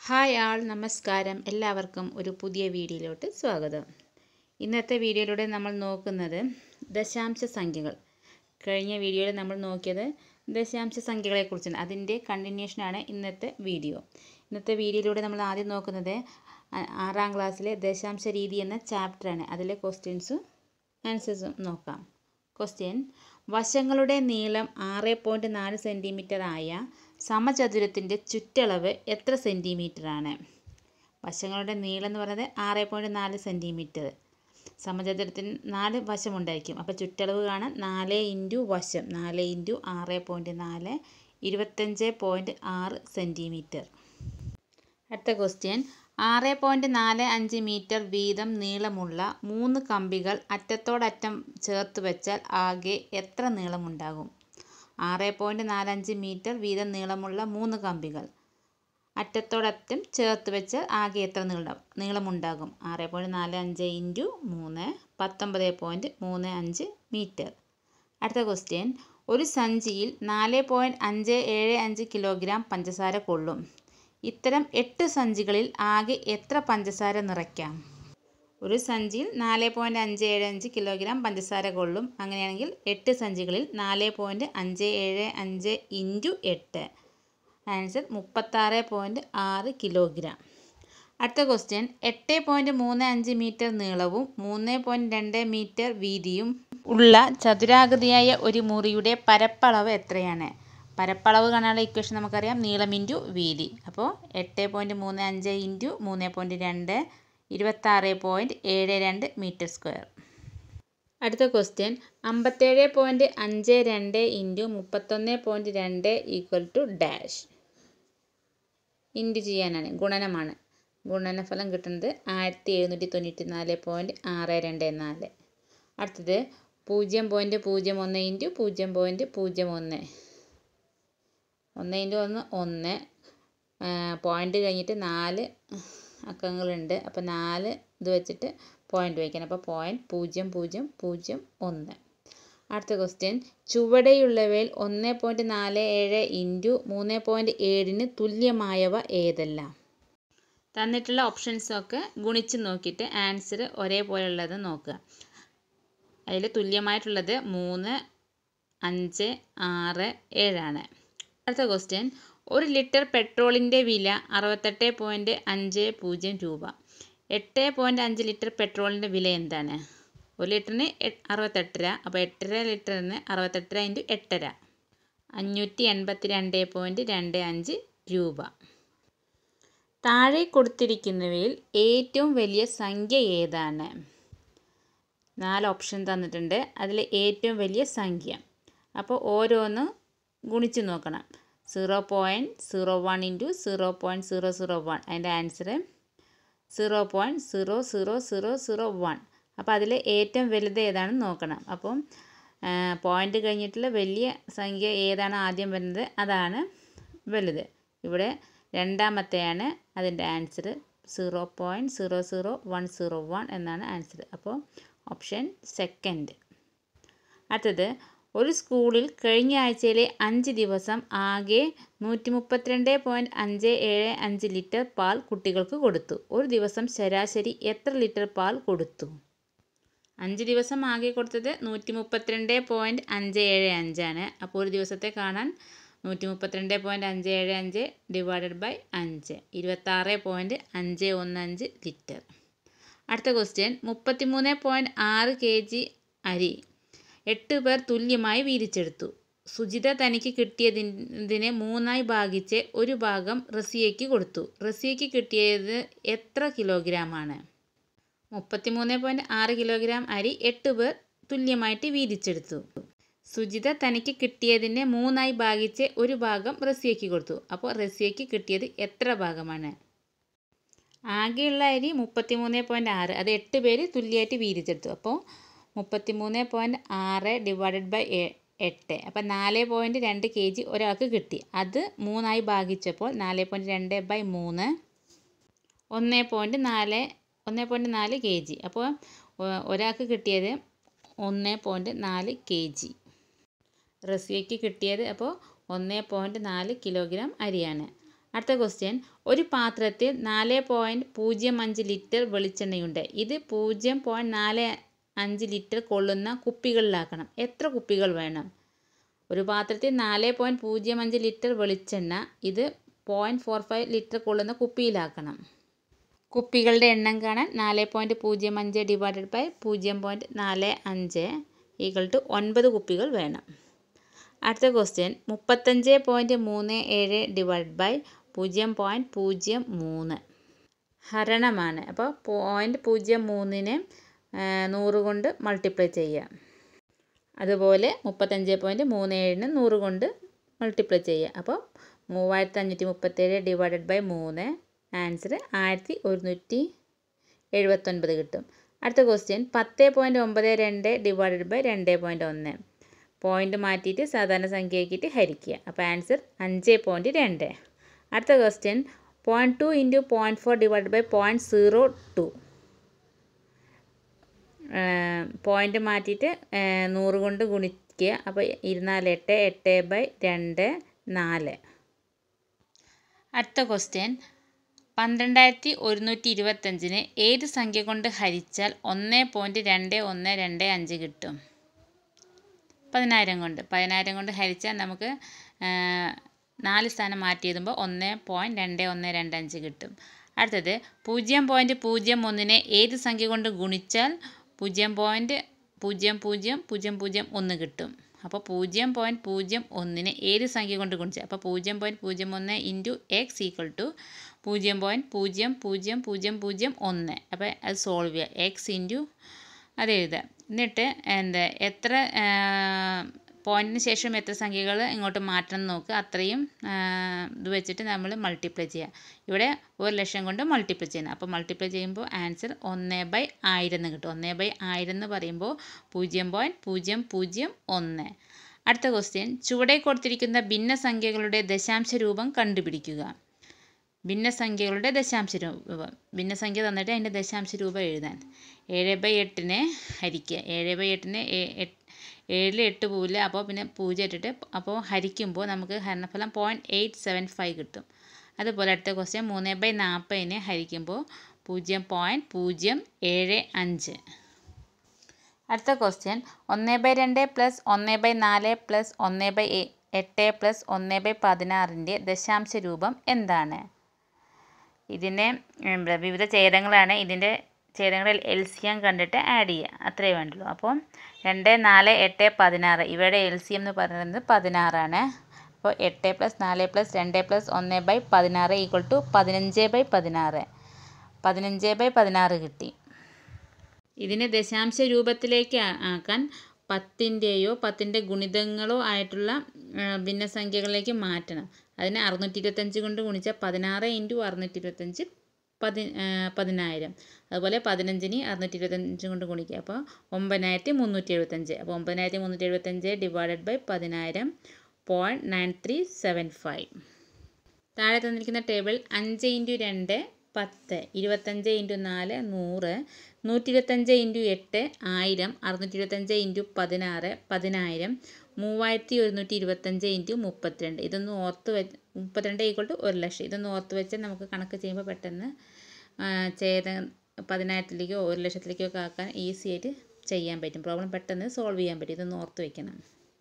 hi ആൾ നമസ്കാരം എല്ലാവർക്കും ഒരു പുതിയ വീഡിയോയിലോട്ട് സ്വാഗതം ഇന്നത്തെ വീഡിയോയിലൂടെ നമ്മൾ നോക്കുന്നത് ദശാംശ സംഖ്യകൾ കഴിഞ്ഞ വീഡിയോയിൽ നമ്മൾ നോക്കിയത് ദശാംശ സംഖ്യകളെക്കുറിച്ചാണ് അതിൻ്റെ കണ്ടിന്യൂഷനാണ് ഇന്നത്തെ വീഡിയോ ഇന്നത്തെ വീഡിയോയിലൂടെ നമ്മൾ ആദ്യം നോക്കുന്നത് ആ- ആറാം ക്ലാസ്സിലെ ദശാംശ രീതി എന്ന ചാപ്റ്ററാണ് അതിലെ ക്വസ്റ്റ്യൻസും ആൻസേഴ്സും നോക്കാം ക്വസ്റ്റ്യൻ വശങ്ങളുടെ നീളം ആറ് പോയിൻറ്റ് നാല് സെൻറ്റിമീറ്റർ ആയ സമചതുരത്തിൻ്റെ ചുറ്റളവ് എത്ര സെൻറ്റിമീറ്റർ ആണ് വശങ്ങളുടെ നീളം എന്ന് പറയുന്നത് ആറ് പോയിൻറ്റ് നാല് സെൻറ്റിമീറ്റർ സമചതുരത്തിന് നാല് വശമുണ്ടായിരിക്കും അപ്പോൾ ചുറ്റളവ് കാണാൻ നാല് ഇൻറ്റു വശം നാല് ഇൻറ്റു ആറ് പോയിൻറ്റ് നാല് ഇരുപത്തഞ്ച് പോയിൻറ്റ് ആറ് സെൻറ്റിമീറ്റർ അടുത്ത ക്വസ്റ്റ്യൻ ആറ് പോയിൻറ്റ് നാല് അഞ്ച് മീറ്റർ വീതം നീളമുള്ള മൂന്ന് കമ്പികൾ അറ്റത്തോടറ്റം ചേർത്ത് വെച്ചാൽ ആകെ എത്ര നീളമുണ്ടാകും ആറ് പോയിൻറ്റ് നാലഞ്ച് മീറ്റർ വീതം നീളമുള്ള മൂന്ന് കമ്പികൾ അറ്റത്തോടറ്റം ചേർത്ത് വെച്ചാൽ ആകെ എത്ര നീളം നീളമുണ്ടാകും ആറ് പോയിൻറ്റ് നാല് അഞ്ച് ഇൻറ്റു മൂന്ന് പത്തൊമ്പത് പോയിൻറ്റ് മൂന്ന് അഞ്ച് മീറ്റർ അടുത്ത ക്വസ്റ്റ്യൻ ഒരു സഞ്ചിയിൽ നാല് പോയിൻറ്റ് അഞ്ച് ഏഴ് അഞ്ച് കിലോഗ്രാം പഞ്ചസാര കൊള്ളും ഇത്തരം എട്ട് സഞ്ചികളിൽ ആകെ എത്ര പഞ്ചസാര നിറയ്ക്കാം ഒരു സഞ്ചിയിൽ നാല് പോയിൻറ്റ് അഞ്ച് ഏഴ് അഞ്ച് കിലോഗ്രാം പഞ്ചസാര കൊള്ളും അങ്ങനെയാണെങ്കിൽ എട്ട് സഞ്ചികളിൽ നാല് പോയിൻറ്റ് അഞ്ച് ഏഴ് അഞ്ച് ഇൻറ്റു എട്ട് ആൻസർ മുപ്പത്താറ് പോയിൻറ്റ് ആറ് കിലോഗ്രാം അടുത്ത ക്വസ്റ്റ്യൻ എട്ട് പോയിൻറ്റ് മൂന്ന് അഞ്ച് മീറ്റർ നീളവും മൂന്ന് പോയിൻറ്റ് രണ്ട് മീറ്റർ വീതിയും ഉള്ള ചതുരാകൃതിയായ ഒരു മുറിയുടെ പരപ്പളവ് എത്രയാണ് പരപ്പളവ് കാണാനുള്ള ഇക്വേഷൻ നമുക്കറിയാം നീളം ഇൻറ്റു വീതി അപ്പോൾ എട്ട് പോയിൻറ്റ് മൂന്ന് അഞ്ച് ഇൻറ്റു മൂന്ന് പോയിൻറ്റ് രണ്ട് ഇരുപത്താറ് പോയിൻറ്റ് ഏഴ് രണ്ട് മീറ്റർ സ്ക്വയർ അടുത്ത ക്വസ്റ്റ്യൻ അമ്പത്തേഴ് പോയിൻറ്റ് അഞ്ച് രണ്ട് ഇൻറ്റു മുപ്പത്തൊന്ന് പോയിൻറ്റ് രണ്ട് ഈക്വൽ ടു ഡാഷ് ഇൻറ്റു ചെയ്യാനാണ് ഗുണനമാണ് ഗുണനഫലം കിട്ടുന്നത് ആയിരത്തി എഴുന്നൂറ്റി തൊണ്ണൂറ്റി നാല് പോയിൻറ്റ് ആറ് രണ്ട് നാല് അടുത്തത് പൂജ്യം പോയിൻറ്റ് പൂജ്യം ഒന്ന് ഇൻറ്റു പൂജ്യം പോയിൻറ്റ് പൂജ്യം ഒന്ന് ഒന്ന് ഇൻറ്റു ഒന്ന് ഒന്ന് പോയിൻ്റ് കഴിഞ്ഞിട്ട് നാല് അക്കങ്ങളുണ്ട് അപ്പോൾ നാല് ഇത് വെച്ചിട്ട് പോയിൻ്റ് വയ്ക്കണം അപ്പോൾ പോയിൻറ്റ് പൂജ്യം പൂജ്യം പൂജ്യം ഒന്ന് അടുത്ത ക്വസ്റ്റ്യൻ ചുവടെയുള്ളവയിൽ ഒന്ന് പോയിൻറ്റ് നാല് ഏഴ് ഇൻറ്റു മൂന്ന് പോയിൻറ്റ് ഏഴിന് തുല്യമായവ ഏതെല്ലാം തന്നിട്ടുള്ള ഓപ്ഷൻസൊക്കെ ഗുണിച്ച് നോക്കിയിട്ട് ആൻസർ ഒരേപോലെയുള്ളത് നോക്കുക അതിൽ തുല്യമായിട്ടുള്ളത് മൂന്ന് അഞ്ച് ആറ് ഏഴാണ് അടുത്ത ക്വസ്റ്റ്യൻ ഒരു ലിറ്റർ പെട്രോളിൻ്റെ വില അറുപത്തെട്ട് പോയിൻറ്റ് അഞ്ച് പൂജ്യം രൂപ എട്ട് പോയിൻറ്റ് അഞ്ച് ലിറ്റർ പെട്രോളിൻ്റെ വില എന്താണ് ഒരു ലിറ്ററിന് എ- അറുപത്തെട്ടര അപ്പോൾ എട്ടര ലിറ്ററിന് അറുപത്തെട്ടര ഇൻറ്റു എട്ടര അഞ്ഞൂറ്റി എൺപത്തി രണ്ട് പോയിൻറ്റ് രണ്ട് അഞ്ച് രൂപ താഴെ കൊടുത്തിരിക്കുന്നവയിൽ ഏറ്റവും വലിയ സംഖ്യ ഏതാണ് നാല് ഓപ്ഷൻ തന്നിട്ടുണ്ട് അതിൽ ഏറ്റവും വലിയ സംഖ്യ അപ്പോൾ ഓരോന്ന് ഗുണിച്ച് നോക്കണം zero point zero one into zero point zero zero one അതിൻ്റെ answer zero point zero zero zero zero one അപ്പോൾ അതിൽ ഏറ്റവും വലുത് ഏതാണെന്ന് നോക്കണം അപ്പം പോയിൻ്റ് കഴിഞ്ഞിട്ടുള്ള വലിയ സംഖ്യ ഏതാണ് ആദ്യം വരുന്നത് അതാണ് വലുത് ഇവിടെ രണ്ടാമത്തെയാണ് അതിൻ്റെ answer zero point zero zero one zero one എന്നാണ് ആൻസർ അപ്പോൾ ഓപ്ഷൻ സെക്കൻഡ് അടുത്തത് ഒരു സ്കൂളിൽ കഴിഞ്ഞ ആഴ്ചയിലെ അഞ്ച് ദിവസം ആകെ നൂറ്റി മുപ്പത്തിരണ്ട് പോയിൻറ്റ് അഞ്ച് ഏഴ് അഞ്ച് ലിറ്റർ പാൽ കുട്ടികൾക്ക് കൊടുത്തു ഒരു ദിവസം ശരാശരി എത്ര ലിറ്റർ പാൽ കൊടുത്തു അഞ്ച് ദിവസം ആകെ കൊടുത്തത് നൂറ്റി മുപ്പത്തിരണ്ട് പോയിൻറ്റ് അഞ്ച് ഏഴ് അഞ്ചാണ് അപ്പോൾ ഒരു ദിവസത്തെ കാണാൻ നൂറ്റി മുപ്പത്തിരണ്ട് പോയിൻറ്റ് അഞ്ച് ഏഴ് അഞ്ച് ഡിവൈഡഡ് ബൈ അഞ്ച് ഇരുപത്താറ് പോയിൻറ്റ് അഞ്ച് ഒന്ന് അഞ്ച് ലിറ്റർ അടുത്ത ക്വസ്റ്റ്യൻ മുപ്പത്തിമൂന്ന് പോയിൻറ്റ് ആറ് കെ ജി അരി എട്ട് പേർ തുല്യമായി വീതിച്ചെടുത്തു സുജിത തനിക്ക് കിട്ടിയതിനെ മൂന്നായി ഭാഗിച്ച് ഒരു ഭാഗം റസിയയ്ക്ക് കൊടുത്തു റസിയയ്ക്ക് കിട്ടിയത് എത്ര കിലോഗ്രാമാണ് മുപ്പത്തിമൂന്ന് പോയിൻറ്റ് ആറ് കിലോഗ്രാം അരി എട്ട് പേർ തുല്യമായിട്ട് വീതിച്ചെടുത്തു സുജിത തനിക്ക് കിട്ടിയതിനെ മൂന്നായി ഭാഗിച്ച് ഒരു ഭാഗം റസിയയ്ക്ക് കൊടുത്തു അപ്പോൾ റസിയയ്ക്ക് കിട്ടിയത് എത്ര ഭാഗമാണ് ആകെയുള്ള അരി മുപ്പത്തിമൂന്ന് പോയിൻറ്റ് ആറ് അത് എട്ട് പേര് തുല്യമായിട്ട് വീതിച്ചെടുത്തു അപ്പോൾ മുപ്പത്തിമൂന്ന് പോയിൻറ്റ് ആറ് ഡിവൈഡഡ് ബൈ എട്ട് അപ്പം നാല് പോയിൻറ്റ് രണ്ട് കെ ജി ഒരാൾക്ക് കിട്ടി അത് മൂന്നായി ഭാഗിച്ചപ്പോൾ നാല് പോയിൻറ്റ് രണ്ട് ബൈ മൂന്ന് ഒന്ന് പോയിൻറ്റ് നാല് ഒന്ന് പോയിൻറ്റ് നാല് കെ ജി അപ്പോൾ ഒ- ഒരാൾക്ക് കിട്ടിയത് ഒന്ന് പോയിൻറ്റ് നാല് കെ ജി റസിയയ്ക്ക് കിട്ടിയത് അപ്പോൾ ഒന്ന് പോയിൻറ്റ് നാല് കിലോഗ്രാം അരിയാണ് അടുത്ത ക്വസ്റ്റ്യൻ ഒരു പാത്രത്തിൽ നാല് പോയിൻറ്റ് പൂജ്യം അഞ്ച് ലിറ്റർ വെളിച്ചെണ്ണയുണ്ട് ഇത് പൂജ്യം പോയിൻറ്റ് നാല് അഞ്ച് ലിറ്റർ കൊള്ളുന്ന കുപ്പികളിലാക്കണം എത്ര കുപ്പികൾ വേണം ഒരു പാത്രത്തിൽ നാല് പോയിൻറ്റ് പൂജ്യം അഞ്ച് ലിറ്റർ വെളിച്ചെണ്ണ ഇത് പോയിൻറ്റ് ഫോർ ഫൈവ് ലിറ്റർ കൊള്ളുന്ന കുപ്പിയിലാക്കണം കുപ്പികളുടെ എണ്ണം കാണാൻ നാല് പോയിൻറ്റ് പൂജ്യം അഞ്ച് ഡിവൈഡഡ് ബൈ പൂജ്യം പോയിൻറ്റ് നാല് അഞ്ച് ഈക്വൽ ടു ഒൻപത് കുപ്പികൾ വേണം അടുത്ത ക്വസ്റ്റ്യൻ മുപ്പത്തഞ്ച് പോയിൻറ്റ് മൂന്ന് ഏഴ് ഡിവൈഡ് ബൈ പൂജ്യം പോയിൻറ്റ് പൂജ്യം മൂന്ന് ഹരണമാണ് അപ്പോൾ പോയിൻറ്റ് പൂജ്യം മൂന്നിനെ നൂറ് കൊണ്ട് മൾട്ടിപ്ലൈ ചെയ്യാം അതുപോലെ മുപ്പത്തഞ്ച് പോയിൻറ്റ് മൂന്ന് ഏഴിന് നൂറ് കൊണ്ട് മൾട്ടിപ്ലൈ ചെയ്യുക അപ്പോൾ മൂവായിരത്തി അഞ്ഞൂറ്റി മുപ്പത്തേഴ് ഡിവൈഡഡ് ബൈ മൂന്ന് ആൻസർ ആയിരത്തി ഒരുന്നൂറ്റി എഴുപത്തൊൻപത് കിട്ടും അടുത്ത ക്വസ്റ്റ്യൻ പത്ത് പോയിൻറ്റ് ഒമ്പത് രണ്ട് ഡിവൈഡഡ് ബൈ രണ്ട് പോയിൻറ്റ് ഒന്ന് പോയിൻ്റ് മാറ്റിയിട്ട് സാധാരണ സംഖ്യയാക്കിയിട്ട് ഹരിക്കുക അപ്പോൾ ആൻസർ അഞ്ച് പോയിൻറ്റ് രണ്ട് അടുത്ത question point two into point four divide by point zero two point മാറ്റിയിട്ട് നൂറ് കൊണ്ട് ഗുണിക്കുക അപ്പോൾ ഇരുന്നാല് എട്ട് എട്ട് ബൈ രണ്ട് നാല് അടുത്ത ക്വസ്റ്റ്യൻ പന്ത്രണ്ടായിരത്തി ഒരുന്നൂറ്റി ഇരുപത്തഞ്ചിന് ഏത് സംഖ്യ കൊണ്ട് ഹരിച്ചാൽ ഒന്ന് പോയിൻറ്റ് രണ്ട് ഒന്ന് രണ്ട് അഞ്ച് കിട്ടും പതിനായിരം കൊണ്ട് പതിനായിരം കൊണ്ട് ഹരിച്ചാൽ നമുക്ക് നാല് സ്ഥാനം മാറ്റി എഴുതുമ്പോൾ ഒന്ന് പോയിൻറ്റ് രണ്ട് ഒന്ന് രണ്ട് അഞ്ച് കിട്ടും അടുത്തത് പൂജ്യം പോയിൻറ്റ് പൂജ്യം ഒന്നിനെ ഏത് സംഖ്യ കൊണ്ട് ഗുണിച്ചാൽ പൂജ്യം പോയിൻറ്റ് പൂജ്യം പൂജ്യം പൂജ്യം പൂജ്യം ഒന്ന് കിട്ടും അപ്പോൾ പൂജ്യം പോയിൻറ്റ് പൂജ്യം ഒന്നിനെ ഏത് സംഖ്യ കൊണ്ട് ഗുണിച്ചാൽ അപ്പോൾ പൂജ്യം പോയിൻറ്റ് പൂജ്യം ഒന്ന് ഇൻറ്റു എക്സ് ഈക്വൽ ടു പൂജ്യം പോയിൻറ്റ് പൂജ്യം പൂജ്യം പൂജ്യം പൂജ്യം ഒന്ന് അപ്പോൾ അത് സോൾവ് ചെയ്യുക എക്സ് ഇൻറ്റു അത് എഴുതുക എന്നിട്ട് എന്താ എത്ര പോയിൻറ്റിന് ശേഷം എത്ര സംഖ്യകൾ ഇങ്ങോട്ട് മാറ്റണം എന്ന് നോക്കുക അത്രയും ഇത് വെച്ചിട്ട് നമ്മൾ മൾട്ടിപ്ലൈ ചെയ്യുക ഇവിടെ ഒരു ലക്ഷം കൊണ്ട് മൾട്ടിപ്ലൈ ചെയ്യണം അപ്പോൾ മൾട്ടിപ്ലൈ ചെയ്യുമ്പോൾ ആൻസർ ഒന്ന് ബൈ ആയിരം എന്ന് കിട്ടും ഒന്ന് ബൈ ആയിരം എന്ന് പറയുമ്പോൾ പൂജ്യം പോയിൻറ്റ് പൂജ്യം പൂജ്യം ഒന്ന് അടുത്ത ക്വസ്റ്റ്യൻ ചുവടെ കൊടുത്തിരിക്കുന്ന ഭിന്നസംഖ്യകളുടെ ദശാംശ രൂപം കണ്ടുപിടിക്കുക ഭിന്നസംഖ്യകളുടെ ദശാംശ രൂപം ഭിന്നസംഖ്യ തന്നിട്ട് അതിൻ്റെ ദശാംശ രൂപം എഴുതാൻ ഏഴ് ബൈ എട്ടിനെ ഹരിക്കുക ഏഴ് ബൈ എട്ടിനെ ഏഴിൽ എട്ട് പോവില്ല അപ്പോൾ പിന്നെ പൂജ്യം ഇട്ടിട്ട് അപ്പോൾ ഹരിക്കുമ്പോൾ നമുക്ക് ഹരണഫലം പോയിൻറ്റ് എയ്റ്റ് സെവൻ ഫൈവ് കിട്ടും അതുപോലെ അടുത്ത ക്വസ്റ്റ്യൻ മൂന്ന് ബൈ നാൽപ്പതിനെ ഹരിക്കുമ്പോൾ പൂജ്യം പോയിൻറ്റ് പൂജ്യം ഏഴ് അഞ്ച് അടുത്ത ക്വസ്റ്റ്യൻ ഒന്ന് ബൈ രണ്ട് പ്ലസ് ഒന്ന് ബൈ നാല് പ്ലസ് ഒന്ന് ബൈ എട്ട് പ്ലസ് ഒന്ന് ബൈ പതിനാറിൻ്റെ ദശാംശ രൂപം എന്താണ് ഇതിനെ വിവിധ ഛേദങ്ങളാണ് ഇതിൻ്റെ ഛേദങ്ങളിൽ എൽ സി എം കണ്ടിട്ട് ആഡ് ചെയ്യുക അത്രയേ വേണ്ടുള്ളൂ അപ്പോൾ രണ്ട് നാല് എട്ട് പതിനാറ് ഇവയുടെ എൽ സി എം എന്ന് പറയുന്നത് പതിനാറാണ് അപ്പോൾ എട്ട് പ്ലസ് നാല് പ്ലസ് രണ്ട് പ്ലസ് ഒന്ന് ബൈ പതിനാറ് ഈക്വൽ ടു പതിനഞ്ച് ബൈ പതിനാറ് പതിനഞ്ച് ബൈ പതിനാറ് കിട്ടി ഇതിനെ ദശാംശ രൂപത്തിലേക്ക് ആക്കാൻ പത്തിൻ്റെയോ പത്തിൻ്റെ ഗുണിതങ്ങളോ ആയിട്ടുള്ള ഭിന്നസംഖ്യകളിലേക്ക് മാറ്റണം അതിനെ അറുന്നൂറ്റി ഇരുപത്തഞ്ച് കൊണ്ട് ഗുണിച്ചാൽ പതിനാറ് ഇൻറ്റു അറുന്നൂറ്റി ഇരുപത്തഞ്ച് പതി പതിനായിരം അതുപോലെ പതിനഞ്ചിന് അറുന്നൂറ്റി ഇരുപത്തഞ്ച് കൊണ്ട് ഗുണിക്കുക അപ്പോൾ ഒമ്പതിനായിരത്തി മുന്നൂറ്റി എഴുപത്തഞ്ച് അപ്പോൾ ഒമ്പതിനായിരത്തി മുന്നൂറ്റി എഴുപത്തഞ്ച് ഡിവൈഡഡ് ബൈ പതിനായിരം point nine three seven five താഴെ തന്നിരിക്കുന്ന ടേബിൾ അഞ്ച് ഇൻറ്റു രണ്ട് പത്ത് ഇരുപത്തഞ്ച് ഇൻറ്റു നാല് നൂറ് നൂറ്റി ഇരുപത്തഞ്ച് ഇൻറ്റു എട്ട് ആയിരം അറുന്നൂറ്റി ഇരുപത്തഞ്ച് ഇൻറ്റു പതിനാറ് പതിനായിരം മൂവായിരത്തി ഒരുന്നൂറ്റി ഇരുപത്തഞ്ച് ഇൻറ്റു മുപ്പത്തിരണ്ട് ഇതൊന്ന് ഓർത്ത് വെച്ച് മുപ്പത്തിരണ്ട് ഈക്വൾ ടു ഒരു ലക്ഷം ഇതൊന്ന് ഓർത്ത് വെച്ച് നമുക്ക് കണക്ക് ചെയ്യുമ്പോൾ പെട്ടെന്ന് ചെയ്ത പതിനായിരത്തിലേക്കോ ഒരു ലക്ഷത്തിലേക്കോ ഒക്കെ ആക്കാൻ ഈസി ആയിട്ട് ചെയ്യാൻ പറ്റും പ്രോബ്ലം പെട്ടെന്ന് സോൾവ് ചെയ്യാൻ പറ്റും ഇതൊന്ന് ഓർത്ത് വെക്കണം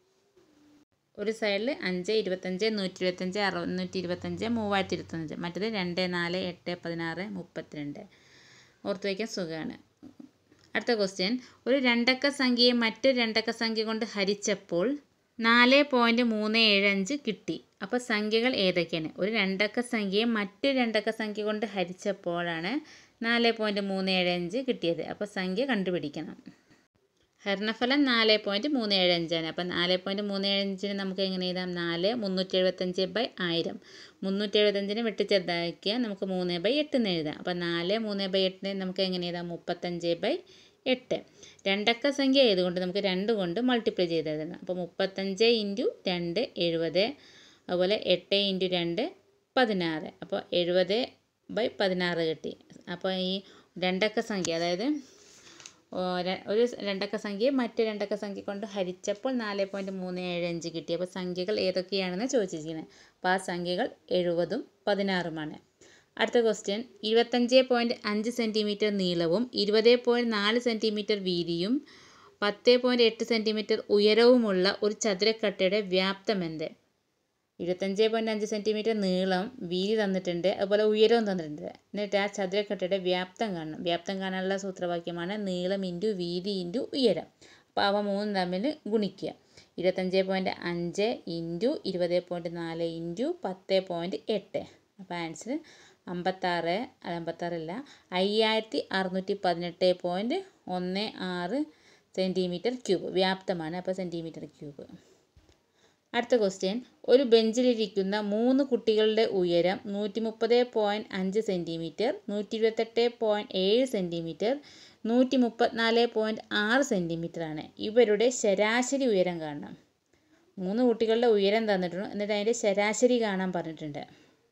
ഒരു സൈഡിൽ അഞ്ച് ഇരുപത്തഞ്ച് നൂറ്റി ഇരുപത്തഞ്ച് അറുന്നൂറ്റി ഇരുപത്തഞ്ച് മൂവായിരത്തി ഇരുപത്തഞ്ച് മറ്റേത് രണ്ട് നാല് എട്ട് പതിനാറ് മുപ്പത്തിരണ്ട് ഓർത്ത് വയ്ക്കാൻ സുഖമാണ് അടുത്ത ക്വസ്റ്റ്യൻ ഒരു രണ്ടക്ക സംഖ്യയെ മറ്റൊരു രണ്ടക്ക സംഖ്യ കൊണ്ട് ഹരിച്ചപ്പോൾ നാല് പോയിൻറ്റ് മൂന്ന് ഏഴ് അഞ്ച് കിട്ടി അപ്പോൾ സംഖ്യകൾ ഏതൊക്കെയാണ് ഒരു രണ്ടക്ക സംഖ്യയെ മറ്റൊരു രണ്ടക്ക സംഖ്യ കൊണ്ട് ഹരിച്ചപ്പോഴാണ് നാല് പോയിൻറ്റ് മൂന്ന് ഏഴ് അഞ്ച് കിട്ടിയത് അപ്പോൾ സംഖ്യ കണ്ടുപിടിക്കണം ഹരണഫലം നാല് പോയിൻറ്റ് മൂന്ന് ഏഴ് അഞ്ചാണ് അപ്പം നാല് പോയിൻറ്റ് മൂന്ന് ഏഴ് അഞ്ചിന് നമുക്ക് എങ്ങനെ എഴുതാം നാല് മുന്നൂറ്റി എഴുപത്തഞ്ച് ബൈ ആയിരം മുന്നൂറ്റി എഴുപത്തഞ്ചിന് വെട്ടിച്ചെറുതാക്കിയാൽ നമുക്ക് മൂന്ന് ബൈ എട്ട് എന്ന് എഴുതാം അപ്പം നാല് മൂന്ന് ബൈ എട്ടിന് നമുക്ക് എങ്ങനെ എഴുതാം മുപ്പത്തഞ്ച് ബൈ എട്ട് രണ്ടക്ക സംഖ്യ ആയതുകൊണ്ട് നമുക്ക് രണ്ട് കൊണ്ട് മൾട്ടിപ്ലൈ ചെയ്ത് എഴുതണം അപ്പോൾ മുപ്പത്തഞ്ച് ഇൻറ്റു രണ്ട് എഴുപത് അതുപോലെ എട്ട് ഇൻറ്റു രണ്ട് പതിനാറ് അപ്പോൾ എഴുപത് ബൈ പതിനാറ് കിട്ടി അപ്പോൾ ഈ രണ്ടക്ക സംഖ്യ അതായത് ഒരു രണ്ടക്ക സംഖ്യ മറ്റ് രണ്ടക്ക സംഖ്യ കൊണ്ട് ഹരിച്ചപ്പോൾ നാല് പോയിൻറ്റ് മൂന്ന് ഏഴ് അഞ്ച് കിട്ടി അപ്പോൾ സംഖ്യകൾ ഏതൊക്കെയാണെന്ന് ചോദിച്ചിരിക്കുന്നത് അപ്പോൾ ആ സംഖ്യകൾ എഴുപതും പതിനാറുമാണ് അടുത്ത ക്വസ്റ്റ്യൻ ഇരുപത്തഞ്ച് പോയിൻറ്റ് അഞ്ച് സെൻറ്റിമീറ്റർ നീളവും ഇരുപത് പോയിൻറ്റ് നാല് സെൻറ്റിമീറ്റർ വീതിയും പത്ത് പോയിൻറ്റ് എട്ട് സെൻറ്റിമീറ്റർ ഉയരവുമുള്ള ഒരു ചതുരക്കട്ടയുടെ വ്യാപ്തം എന്ത് ഇരുപത്തഞ്ച് പോയിൻറ്റ് അഞ്ച് സെൻറ്റിമീറ്റർ നീളം വീതി തന്നിട്ടുണ്ട് അതുപോലെ ഉയരവും തന്നിട്ടുണ്ട് എന്നിട്ട് ആ ചതുരക്കട്ടയുടെ വ്യാപ്തം കാണണം വ്യാപ്തം കാണാനുള്ള സൂത്രവാക്യമാണ് നീളം ഇൻറ്റു വീതി ഇൻറ്റു ഉയരം അപ്പോൾ അവ മൂന്നും തമ്മിൽ ഗുണിക്കുക ഇരുപത്തഞ്ച് പോയിൻറ്റ് അഞ്ച് ഇൻറ്റു ഇരുപത് പോയിൻറ്റ് നാല് ഇൻറ്റു പത്ത് പോയിൻറ്റ് എട്ട് അപ്പോൾ ആൻസർ അമ്പത്താറ് അല്ല അമ്പത്താറല്ല അയ്യായിരത്തി അറുന്നൂറ്റി പതിനെട്ട് പോയിൻറ്റ് ഒന്ന് ആറ് സെൻറ്റിമീറ്റർ ക്യൂബ് വ്യാപ്തമാണ് അപ്പോൾ സെൻറ്റിമീറ്റർ ക്യൂബ് അടുത്ത ക്വസ്റ്റ്യൻ ഒരു ബെഞ്ചിലിരിക്കുന്ന മൂന്ന് കുട്ടികളുടെ ഉയരം നൂറ്റി മുപ്പത് പോയിൻറ്റ് അഞ്ച് സെൻറ്റിമീറ്റർ നൂറ്റി ഇരുപത്തെട്ട് പോയിൻറ്റ് ഏഴ് സെൻറ്റിമീറ്റർ നൂറ്റി മുപ്പത്തിനാല് പോയിൻറ്റ് ആറ് സെൻറ്റിമീറ്റർ ആണ് ഇവരുടെ ശരാശരി ഉയരം കാണണം മൂന്ന് കുട്ടികളുടെ ഉയരം തന്നിട്ടുണ്ട് എന്നിട്ട് അതിൻ്റെ ശരാശരി കാണാൻ പറഞ്ഞിട്ടുണ്ട്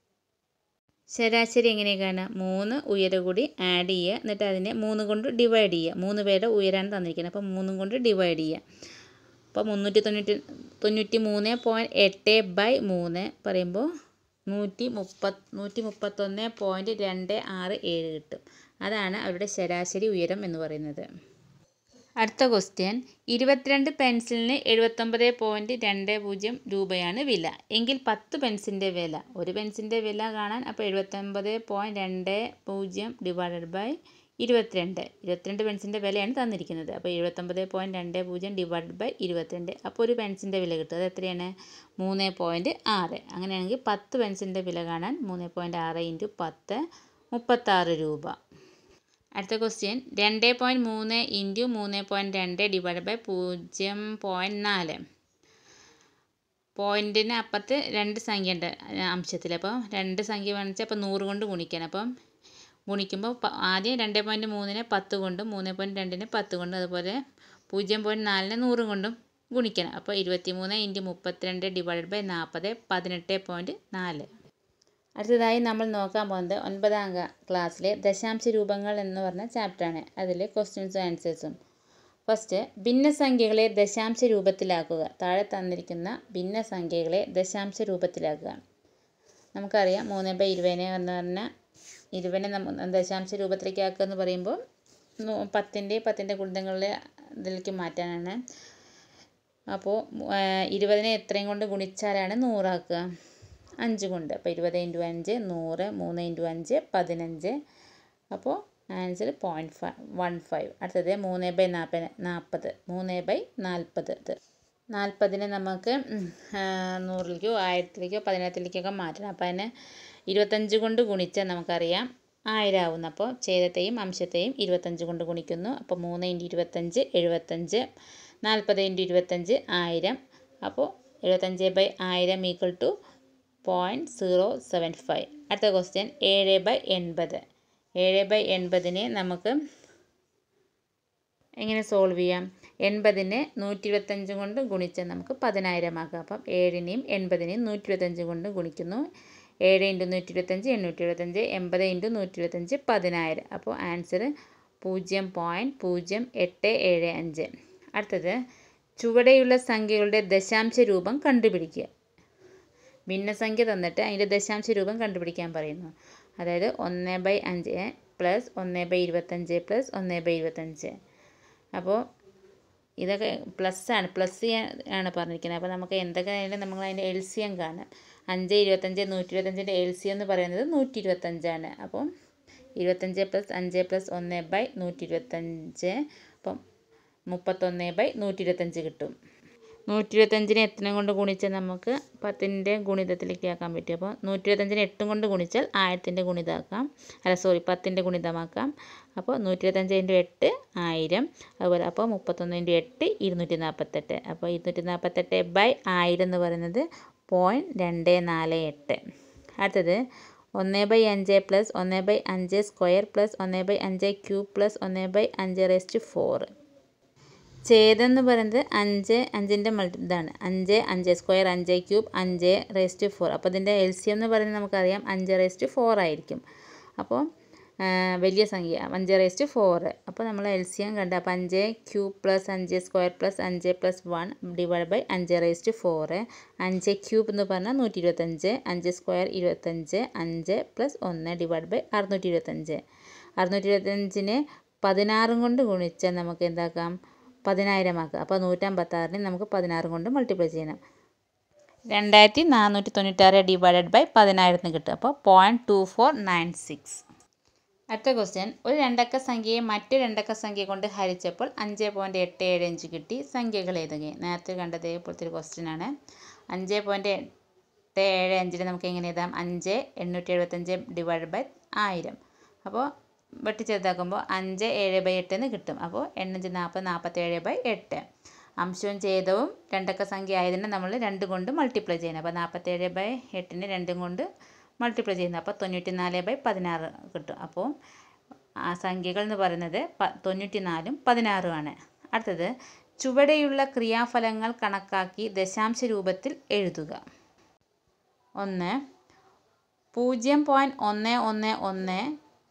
ശരാശരി എങ്ങനെ കാണാം മൂന്ന് ഉയരം കൂടി ആഡ് ചെയ്യുക എന്നിട്ട് അതിനെ മൂന്ന് കൊണ്ട് ഡിവൈഡ് ചെയ്യുക മൂന്ന് പേരുടെ ഉയരമാണ് തന്നിരിക്കുന്നത് അപ്പോൾ മൂന്നും കൊണ്ട് ഡിവൈഡ് ചെയ്യുക അപ്പോൾ മുന്നൂറ്റി തൊണ്ണൂറ്റി തൊണ്ണൂറ്റി മൂന്ന് പോയിൻറ്റ് എട്ട് ബൈ മൂന്ന് പറയുമ്പോൾ നൂറ്റി മുപ്പത് നൂറ്റി മുപ്പത്തൊന്ന് പോയിൻറ്റ് രണ്ട് ആറ് ഏഴ് കിട്ടും അതാണ് അവരുടെ ശരാശരി ഉയരം എന്ന് പറയുന്നത് അടുത്ത ക്വസ്റ്റ്യൻ ഇരുപത്തിരണ്ട് പെൻസിലിന് എഴുപത്തൊമ്പത് പോയിൻറ്റ് രണ്ട് പൂജ്യം രൂപയാണ് വില എങ്കിൽ പത്ത് പെൻസിൻ്റെ വില ഒരു പെൻസിൻ്റെ വില കാണാൻ അപ്പോൾ എഴുപത്തൊമ്പത് പോയിൻറ്റ് രണ്ട് പൂജ്യം ഡിവൈഡഡ് ബൈ ഇരുപത്തിരണ്ട് ഇരുപത്തിരണ്ട് പെൻസിൻ്റെ വിലയാണ് തന്നിരിക്കുന്നത് അപ്പോൾ എഴുപത്തൊമ്പത് പോയിൻറ്റ് രണ്ട് പൂജ്യം ഡിവൈഡഡ് ബൈ ഇരുപത്തിരണ്ട് അപ്പോൾ ഒരു പെൻസിൻ്റെ വില കിട്ടും അത് എത്രയാണ് മൂന്ന് പോയിൻറ്റ് ആറ് അങ്ങനെയാണെങ്കിൽ പത്ത് പെൻസിൻ്റെ വില കാണാൻ മൂന്ന് പോയിൻറ്റ് ആറ് ഇൻറ്റു പത്ത് മുപ്പത്താറ് രൂപ അടുത്ത ക്വസ്റ്റ്യൻ രണ്ട് പോയിൻറ്റ് മൂന്ന് ഇൻറ്റു മൂന്ന് പോയിൻറ്റ് രണ്ട് ഡിവൈഡ് ബൈ പൂജ്യം പോയിൻറ്റ് നാല് പോയിൻറ്റിന് അപ്പുറത്ത് രണ്ട് സംഖ്യ ഉണ്ട് അംശത്തിൽ അപ്പോൾ രണ്ട് സംഖ്യ വേണിച്ചാൽ അപ്പോൾ നൂറ് കൊണ്ട് ഗുണിക്കണം അപ്പം ഗുണിക്കുമ്പോൾ ആദ്യം രണ്ട് പോയിൻറ്റ് മൂന്നിനെ പത്ത് കൊണ്ടും മൂന്ന് പോയിൻറ്റ് രണ്ടിനെ പത്ത് കൊണ്ടും അതുപോലെ പൂജ്യം പോയിൻറ്റ് നാലിനെ നൂറ് കൊണ്ടും ഗുണിക്കണം അപ്പോൾ ഇരുപത്തി മൂന്ന് ഇൻറ്റു മുപ്പത്തിരണ്ട് ഡിവൈഡ് ബൈ നാൽപ്പത് പതിനെട്ട് പോയിൻറ്റ് നാല് അടുത്തതായി നമ്മൾ നോക്കാൻ പോകുന്നത് ഒൻപതാം ക്ലാസ്സിലെ ദശാംശ രൂപങ്ങൾ എന്ന് പറഞ്ഞ ചാപ്റ്ററാണ് അതിൽ ക്വസ്റ്റ്യൻസും ആൻസേഴ്സും ഫസ്റ്റ് ഭിന്നസംഖ്യകളെ ദശാംശ രൂപത്തിലാക്കുക താഴെ തന്നിരിക്കുന്ന ഭിന്നസംഖ്യകളെ ദശാംശ രൂപത്തിലാക്കുക നമുക്കറിയാം മൂന്ന് ബൈ ഇരുപതിനെ എന്ന് പറഞ്ഞാൽ ഇരുപതിനെ നമ്മ ദശാംശ രൂപത്തിലേക്ക് ആക്കുക എന്ന് പറയുമ്പോൾ പത്തിൻ്റെ പത്തിൻ്റെ ഗുണിതങ്ങളിലെ ഇതിലേക്ക് മാറ്റാനാണ് അപ്പോൾ ഇരുപതിനെ എത്രയും കൊണ്ട് ഗുണിച്ചാലാണ് നൂറാക്കുക അഞ്ച് കൊണ്ട് അപ്പോൾ ഇരുപത് ഇൻറ്റു അഞ്ച് നൂറ് മൂന്ന് ഇൻറ്റു അഞ്ച് പതിനഞ്ച് അപ്പോൾ answer point five one five അടുത്തത് മൂന്ന് ബൈ നാൽപ്പത് നാൽപ്പത് മൂന്ന് ബൈ നാൽപ്പത് നാൽപ്പതിനെ നമുക്ക് നൂറിലേക്കോ ആയിരത്തിലേക്കോ പതിനായിരത്തിലേക്കൊക്കെ മാറ്റണം അപ്പോൾ അതിനെ ഇരുപത്തഞ്ച് കൊണ്ട് ഗുണിച്ചാൽ നമുക്കറിയാം ആയിരം ആവുന്നു അപ്പോൾ ഛേദത്തെയും അംശത്തെയും ഇരുപത്തഞ്ച് കൊണ്ട് ഗുണിക്കുന്നു അപ്പോൾ മൂന്ന് ഇൻറ്റു ഇരുപത്തഞ്ച് എഴുപത്തഞ്ച് നാൽപ്പത് ഇൻറ്റു ഇരുപത്തഞ്ച് ആയിരം അപ്പോൾ എഴുപത്തഞ്ച് ബൈ ആയിരം equal to point zero seven five അടുത്ത ക്വസ്റ്റ്യൻ ഏഴ് ബൈ എൺപത് ഏഴ് ബൈ എൺപതിനെ നമുക്ക് എങ്ങനെ സോൾവ് ചെയ്യാം എൺപതിനെ നൂറ്റി ഇരുപത്തഞ്ച് കൊണ്ട് ഗുണിച്ചാൽ നമുക്ക് പതിനായിരം ആക്കാം അപ്പം ഏഴിനെയും എൺപതിനെയും നൂറ്റി ഇരുപത്തഞ്ച് കൊണ്ട് ഗുണിക്കുന്നു ഏഴ് ഇൻറ്റു നൂറ്റി ഇരുപത്തഞ്ച് എണ്ണൂറ്റി എഴുപത്തഞ്ച് എൺപത് ഇൻറ്റു നൂറ്റി ഇരുപത്തഞ്ച് പതിനായിരം അപ്പോൾ ആൻസർ പൂജ്യം പോയിൻറ്റ് പൂജ്യം എട്ട് ഏഴ് അഞ്ച് അടുത്തത് ചുവടെയുള്ള സംഖ്യകളുടെ ദശാംശ രൂപം കണ്ടുപിടിക്കുക ഭിന്നസംഖ്യ തന്നിട്ട് അതിൻ്റെ ദശാംശ രൂപം കണ്ടുപിടിക്കാൻ പറയുന്നു അതായത് ഒന്ന് ബൈ അഞ്ച് പ്ലസ് ഒന്ന് ബൈ ഇരുപത്തഞ്ച് പ്ലസ് ഒന്ന് ബൈ ഇരുപത്തഞ്ച് അപ്പോൾ ഇതൊക്കെ പ്ലസ് ആണ് പ്ലസ് ആണ് പറഞ്ഞിരിക്കുന്നത് അപ്പോൾ നമുക്ക് എന്തൊക്കെ ആയാലും നമ്മൾ അതിൻ്റെ എൽ സി എം കാണാം അഞ്ച് ഇരുപത്തഞ്ച് നൂറ്റി ഇരുപത്തഞ്ചിൻ്റെ എൽ സി എന്ന് പറയുന്നത് നൂറ്റി ഇരുപത്തഞ്ചാണ് അപ്പം ഇരുപത്തഞ്ച് പ്ലസ് അഞ്ച് പ്ലസ് ഒന്ന് ബൈ നൂറ്റി ഇരുപത്തഞ്ച് അപ്പം മുപ്പത്തൊന്ന് ബൈ നൂറ്റി ഇരുപത്തഞ്ച് കിട്ടും നൂറ്റി ഇരുപത്തഞ്ചിനെ എത്രയും കൊണ്ട് ഗുണിച്ചാൽ നമുക്ക് പത്തിൻ്റെ ഗുണിതത്തിലേക്ക് ആക്കാൻ പറ്റും അപ്പോൾ നൂറ്റി ഇരുപത്തഞ്ചിനെ എട്ടും കൊണ്ട് ഗുണിച്ചാൽ ആയിരത്തിൻ്റെ ഗുണിതമാക്കാം അല്ല സോറി പത്തിൻ്റെ ഗുണിതമാക്കാം അപ്പോൾ നൂറ്റി ഇരുപത്തഞ്ച് ഇൻറ്റു എട്ട് ആയിരം അതുപോലെ അപ്പോൾ മുപ്പത്തൊന്ന് ഇൻറ്റു എട്ട് ഇരുന്നൂറ്റി നാൽപ്പത്തെട്ട് അപ്പോൾ ഇരുന്നൂറ്റി നാൽപ്പത്തെട്ട് ബൈ ആയിരം എന്ന് പറയുന്നത് പോയിൻറ്റ് രണ്ട് നാല് എട്ട് അടുത്തത് ഒന്ന് ബൈ അഞ്ച് പ്ലസ് ഒന്ന് ബൈ അഞ്ച് സ്ക്വയർ പ്ലസ് ഒന്ന് ബൈ അഞ്ച് ക്യൂബ് പ്ലസ് ഒന്ന് ബൈ അഞ്ച് റേസ്റ്റ് ഫോർ ഛേദം എന്ന് പറയുന്നത് അഞ്ച് അഞ്ചിൻ്റെ മൾട്ടി ഇതാണ് അഞ്ച് അഞ്ച് സ്ക്വയർ അഞ്ച് ക്യൂബ് അഞ്ച് റേസ്റ്റ് ഫോർ അപ്പോൾ ഇതിൻ്റെ എൽ സി എം എന്ന് പറയുന്നത് നമുക്കറിയാം അഞ്ച് റേസ്റ്റ് ഫോർ ആയിരിക്കും അപ്പോൾ വലിയ സംഖ്യ അഞ്ച് റേസ്റ്റ് ഫോറ് അപ്പോൾ നമ്മൾ എൽ സി എം കണ്ട അപ്പോൾ അഞ്ച് ക്യൂബ് പ്ലസ് അഞ്ച് സ്ക്വയർ പ്ലസ് അഞ്ച് പ്ലസ് വൺ ഡിവൈഡ് ബൈ അഞ്ച് റേസ്റ്റ് ഫോറ് അഞ്ച് ക്യൂബ് എന്ന് പറഞ്ഞാൽ നൂറ്റി ഇരുപത്തഞ്ച് അഞ്ച് സ്ക്വയർ ഇരുപത്തഞ്ച് അഞ്ച് പ്ലസ് ഒന്ന് ഡിവൈഡ് ബൈ അറുന്നൂറ്റി ഇരുപത്തഞ്ച് അറുന്നൂറ്റി ഇരുപത്തഞ്ചിന് പതിനാറും കൊണ്ട് ഗുണിച്ചാൽ നമുക്ക് എന്താക്കാം പതിനായിരം ആക്കുക അപ്പോൾ നൂറ്റമ്പത്താറിന് നമുക്ക് പതിനാറ് കൊണ്ട് മൾട്ടിപ്ലൈ ചെയ്യണം രണ്ടായിരത്തി നാനൂറ്റി തൊണ്ണൂറ്റാറ് ഡിവൈഡഡ് ബൈ പതിനായിരത്തിന് കിട്ടും അപ്പോൾ point two four nine six അടുത്ത ക്വസ്റ്റ്യൻ ഒരു രണ്ടക്ക സംഖ്യയെ മറ്റ് രണ്ടക്ക സംഖ്യ കൊണ്ട് ഹരിച്ചപ്പോൾ അഞ്ച് പോയിൻറ്റ് എട്ട് ഏഴ് അഞ്ച് കിട്ടി സംഖ്യകൾ ഏതൊക്കെ നേരത്തെ കണ്ടത് ഇപ്പോഴത്തെ ഒരു ക്വസ്റ്റ്യൻ ആണ് അഞ്ച് പോയിൻറ്റ് എട്ട് ഏഴ് അഞ്ചിന് നമുക്ക് എങ്ങനെ എഴുതാം അഞ്ച് എണ്ണൂറ്റി എഴുപത്തഞ്ച് ഡിവൈഡ് ബൈ ആയിരം അപ്പോൾ വെട്ടി ചെറുതാക്കുമ്പോൾ അഞ്ച് ഏഴ് ബൈ എട്ട് എന്ന് കിട്ടും അപ്പോൾ എണ്ണഞ്ച് നാൽപ്പത് നാൽപ്പത്തേഴ് ബൈ എട്ട് അംശവും ഛേദവും രണ്ടക്ക സംഖ്യ ആയതിനെ നമ്മൾ രണ്ട് കൊണ്ട് മൾട്ടിപ്ലൈ ചെയ്യണം അപ്പോൾ നാൽപ്പത്തേഴ് ബൈ എട്ടിന് രണ്ടും കൊണ്ട് മൾട്ടിപ്ലൈ ചെയ്യുന്നത് അപ്പോൾ തൊണ്ണൂറ്റി നാല് ബൈ പതിനാറ് കിട്ടും അപ്പോൾ ആ സംഖ്യകൾ എന്ന് പറയുന്നത് പ തൊണ്ണൂറ്റി നാലും പതിനാറുമാണ് അടുത്തത് ചുവടെയുള്ള ക്രിയാഫലങ്ങൾ കണക്കാക്കി ദശാംശ രൂപത്തിൽ എഴുതുക ഒന്ന് പൂജ്യം പോയിൻറ്റ് ഒന്ന് ഒന്ന് ഒന്ന്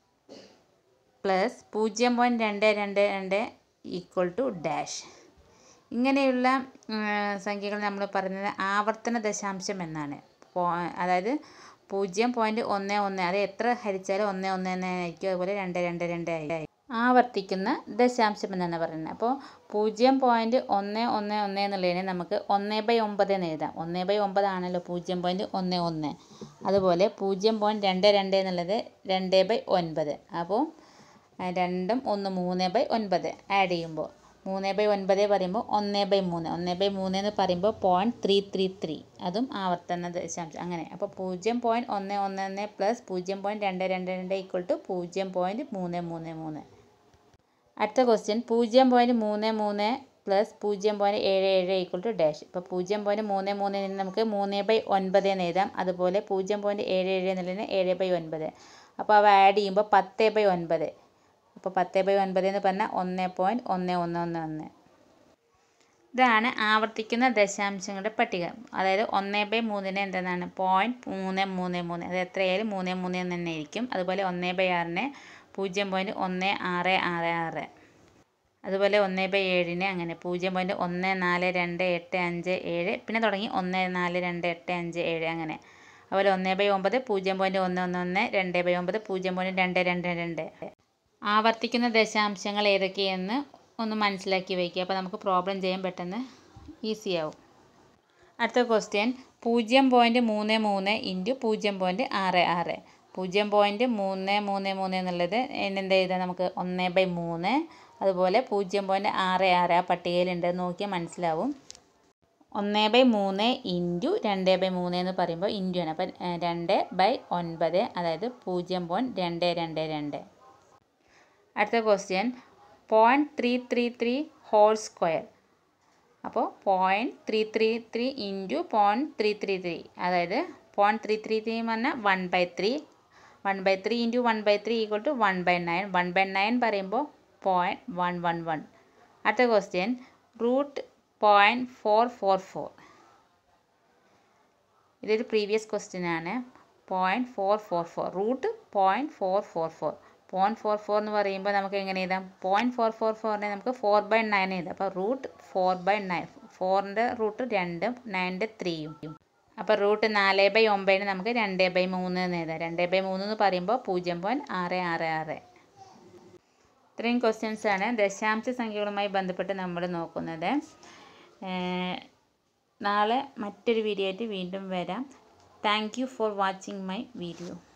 പ്ലസ് പൂജ്യം പോയിൻറ്റ് രണ്ട് രണ്ട് രണ്ട് ഈക്വൽ ടു ഡാഷ് ഇങ്ങനെയുള്ള സംഖ്യകൾ നമ്മൾ പറയുന്നത് ആവർത്തന ദശാംശം എന്നാണ് അതായത് പൂജ്യം പോയിൻറ്റ് ഒന്ന് ഒന്ന് അത് എത്ര ഹരിച്ചാലും ഒന്ന് ഒന്ന് എന്നായിരിക്കും അതുപോലെ രണ്ട് രണ്ട് രണ്ട് ആയി ആവർത്തിക്കുന്ന ദശാംശം എന്നാണ് പറയുന്നത് അപ്പോൾ പൂജ്യം പോയിൻറ്റ് ഒന്ന് ഒന്ന് ഒന്ന് എന്നുള്ളതിനെ നമുക്ക് ഒന്ന് ബൈ ഒമ്പത് എന്ന് എഴുതാം ഒന്ന് ബൈ ഒമ്പതാണല്ലോ പൂജ്യം പോയിൻറ്റ് ഒന്ന് ഒന്ന് അതുപോലെ പൂജ്യം പോയിൻറ്റ് രണ്ട് രണ്ട് എന്നുള്ളത് രണ്ട് ബൈ ഒൻപത് അപ്പോൾ രണ്ടും ഒന്ന് മൂന്ന് ബൈ ഒൻപത് ആഡ് ചെയ്യുമ്പോൾ മൂന്ന് ബൈ ഒൻപത് പറയുമ്പോൾ ഒന്ന് ബൈ മൂന്ന് ഒന്ന് ബൈ മൂന്ന് എന്ന് പറയുമ്പോൾ പോയിൻറ്റ് ത്രീ ത്രീ ത്രീ അതും ആവർത്തന ദശാംശം അങ്ങനെ അപ്പോൾ പൂജ്യം പോയിൻറ്റ് ഒന്ന് ഒന്ന് ഒന്ന് പ്ലസ് പൂജ്യം പോയിൻറ്റ് രണ്ട് രണ്ട് രണ്ട് ഈക്വൽ ടു പൂജ്യം പോയിൻറ്റ് മൂന്ന് മൂന്ന് മൂന്ന് അടുത്ത ക്വസ്റ്റ്യൻ പൂജ്യം പോയിൻറ്റ് മൂന്ന് മൂന്ന് പ്ലസ് പൂജ്യം പോയിൻറ്റ് ഏഴ് ഏഴ് ഈക്വൽ ടു ഡാഷ് ഇപ്പോൾ പൂജ്യം പോയിൻറ്റ് മൂന്ന് മൂന്നിൽ നിന്ന് നമുക്ക് മൂന്ന് ബൈ ഒൻപത് എന്ന് എഴുതാം അതുപോലെ പൂജ്യം പോയിൻറ്റ് ഏഴ് ഏഴ് എന്നുള്ളതിന് ഏഴ് ബൈ ഒൻപത് അപ്പോൾ അവ ആഡ് ചെയ്യുമ്പോൾ പത്ത് ബൈ ഒൻപത് അപ്പോൾ പത്ത് ബൈ ഒൻപത് എന്ന് പറഞ്ഞാൽ ഒന്ന് പോയിൻറ്റ് ഒന്ന് ഒന്ന് ഒന്ന് ഒന്ന് ഇതാണ് ആവർത്തിക്കുന്ന ദശാംശങ്ങളുടെ പട്ടിക അതായത് ഒന്ന് ബൈ മൂന്നിന് എന്താണ് പോയിൻറ്റ് മൂന്ന് മൂന്ന് മൂന്ന് അത് എത്രയായാലും മൂന്ന് മൂന്ന് എന്ന് തന്നെ ആയിരിക്കും അതുപോലെ ഒന്ന് ബൈ ആറിന് പൂജ്യം പോയിൻറ്റ് ഒന്ന് ആറ് ആറ് ആറ് അതുപോലെ ഒന്ന് ബൈ ഏഴിന് അങ്ങനെ പൂജ്യം പോയിൻറ്റ് ഒന്ന് നാല് രണ്ട് എട്ട് അഞ്ച് ഏഴ് പിന്നെ തുടങ്ങി ഒന്ന് നാല് രണ്ട് എട്ട് അഞ്ച് ഏഴ് അങ്ങനെ അതുപോലെ ഒന്ന് ബൈ ഒമ്പത് പൂജ്യം പോയിൻറ്റ് ഒന്ന് ഒന്ന് ഒന്ന് രണ്ട് ബൈ ഒമ്പത് പൂജ്യം പോയിൻറ്റ് രണ്ട് രണ്ട് രണ്ട് ആവർത്തിക്കുന്ന ദശാംശങ്ങൾ ഏതൊക്കെയെന്ന് ഒന്ന് മനസ്സിലാക്കി വയ്ക്കുക അപ്പോൾ നമുക്ക് പ്രോബ്ലം ചെയ്യാൻ പെട്ടെന്ന് ഈസി ആവും അടുത്ത ക്വസ്റ്റ്യൻ പൂജ്യം പോയിൻറ്റ് മൂന്ന് മൂന്ന് ഇൻറ്റു പൂജ്യം പോയിൻറ്റ് ആറ് ആറ് പൂജ്യം പോയിൻറ്റ് മൂന്ന് മൂന്ന് മൂന്ന് എന്നുള്ളത് എന്താ എഴുതാം നമുക്ക് ഒന്ന് ബൈ മൂന്ന് അതുപോലെ പൂജ്യം പോയിൻറ്റ് ആറ് ആറ് ആ പട്ടികയിലുണ്ട് നോക്കിയാൽ മനസ്സിലാവും ഒന്ന് ബൈ മൂന്ന് ഇൻറ്റു രണ്ട് ബൈ മൂന്ന് എന്ന് പറയുമ്പോൾ ഇൻറ്റു ആണ് അപ്പം രണ്ട് ബൈ ഒൻപത് അതായത് പൂജ്യം പോയിൻറ്റ് രണ്ട് രണ്ട് രണ്ട് അടുത്ത question point three three three whole square അപ്പോൾ point three three three into point three three three അതായത് പോയിൻറ്റ് ത്രീ ത്രീ ത്രീ എന്ന് പറഞ്ഞാൽ one by three one by three into one by three equal to one by nine one by nine പറയുമ്പോൾ point one one one അടുത്ത question root point four four four ഇതൊരു previous question ആണ് point four four four root point four four four point four four എന്ന് പറയുമ്പോൾ നമുക്ക് എങ്ങനെ എഴുതാം point four four ഫോറിനെ നമുക്ക് ഫോർ ബൈ നയൻ എഴുതാം അപ്പോൾ റൂട്ട് ഫോർ ബൈ നയൻ ഫോറിൻ്റെ റൂട്ട് രണ്ടും നയൻ്റെ ത്രീയും അപ്പോൾ റൂട്ട് നാല് ബൈ ഒമ്പതിന് നമുക്ക് രണ്ട് ബൈ മൂന്ന് എന്ന് എഴുതാം രണ്ട് ബൈ മൂന്ന് എന്ന് പറയുമ്പോൾ പൂജ്യം പോയിൻറ്റ് ആറ് ആറ് ആറ് ഇത്രയും ക്വസ്റ്റ്യൻസ് ആണ് ദശാംശ സംഖ്യകളുമായി ബന്ധപ്പെട്ട് നമ്മൾ നോക്കുന്നത് നാളെ മറ്റൊരു വീഡിയോ ആയിട്ട് വീണ്ടും വരാം thank you for watching my video